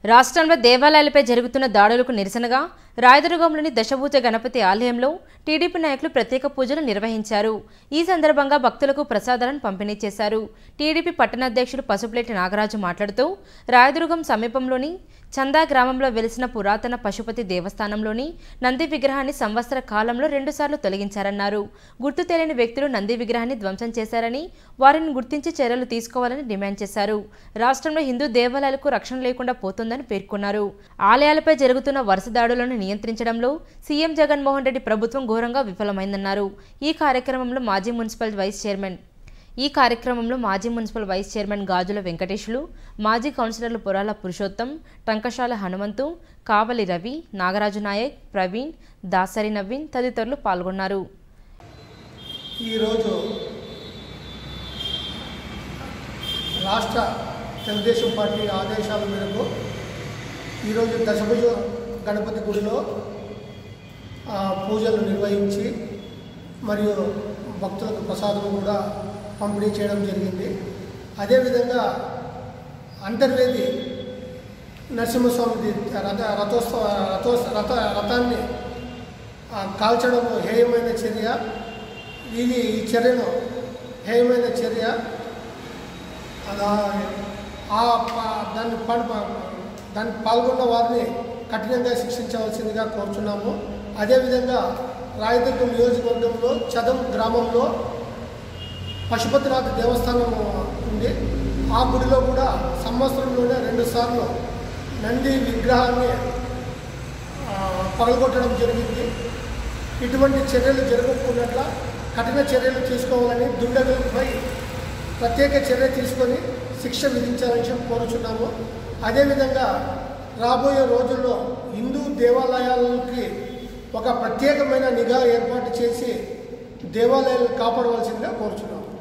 రాష్ట్రంలో దేవాలయాలపై జరుగుతున్న దాడులకు నిరసనగా రాయదుర్గంలోని దశభూజ గణపతి ఆలయంలో టీడీపీ నాయకులు ప్రత్యేక పూజలు నిర్వహించారు ఈ సందర్భంగా భక్తులకు ప్రసాదాలను పంపిణీ చేశారు టీడీపీ పట్టణాధ్యక్షుడు పసుపులేటి నాగరాజు మాట్లాడుతూ రాయదుర్గం సమీపంలోని చందా గ్రామంలో వెలిసిన పురాతన పశుపతి దేవస్థానంలోని నంది విగ్రహాన్ని సంవత్సర కాలంలో రెండుసార్లు తొలగించారన్నారు గుర్తు తెలియని వ్యక్తులు నంది విగ్రహాన్ని ధ్వంసం చేశారని వారిని గుర్తించి చర్యలు తీసుకోవాలని డిమాండ్ చేశారు రాష్ట్రంలో హిందూ దేవాలయాలకు రక్షణ లేకుండా పోతుందని పేర్కొన్నారు ఆలయాలపై జరుగుతున్న వరుస దాడులను నియంత్రించడంలో సీఎం జగన్మోహన్ రెడ్డి ప్రభుత్వం ఘోరంగా విఫలమైందన్నారు ఈ కార్యక్రమంలో మాజీ మున్సిపల్ వైస్ చైర్మన్ ఈ కార్యక్రమంలో మాజీ municipal vice chairman Gajula Venkateswarlu మాజీ కౌన్సిలర్లు పొరాల పురుషోత్తం టంకశాల హనుమంతు కావలి రవి నాగరాజు నాయక్ ప్రవీణ్ దాసరి నవీన్ తదితరులు పాల్గొన్నారు ఈరోజు రాష్ట్ర తెలుగుదేశం పార్టీ ఆదేశాల మేరకు ఈరోజు దశభుజ గణపతి గుడిలో ఆ, పూజలు నిర్వహించి మరియు భక్తులకు ప్రసాదం కూడా పంపిణీ చేయడం జరిగింది అదేవిధంగా అంతర్వేది నరసింహస్వామి రథ రథోత్సవ రథోత్సవ రథ రథాన్ని ఆ, కాల్చడం హేయమైన చర్య ఇది ఈ చర్యను హేయమైన చర్య అలా ఆ ప- దాన్ని పాడు దాన్ని పాల్గొన్న వారిని కఠినంగా శిక్షించవలసిందిగా కోరుచున్నాము అదేవిధంగా రాయదుర్గం నియోజకవర్గంలో చదం గ్రామంలో పశుపతినాథ దేవస్థానం ఉంది ఆ గుడిలో కూడా సంవత్సరంలోనే రెండుసార్లు నంది విగ్రహాన్ని ఆ, పగలగొట్టడం జరిగింది ఇటువంటి చర్యలు జరగకున్నట్ల కఠిన చర్యలు తీసుకోవాలని దుండగులపై ప్రత్యేక చర్య తీసుకొని శిక్ష విధించాలని చెప్పి కోరుచున్నాము అదేవిధంగా రాబోయే రోజుల్లో హిందూ దేవాలయాలకి ఒక ప్రత్యేకమైన నిఘా ఏర్పాటు చేసి దేవాలయాలను కాపాడవలసిందిగా కోరుచున్నాము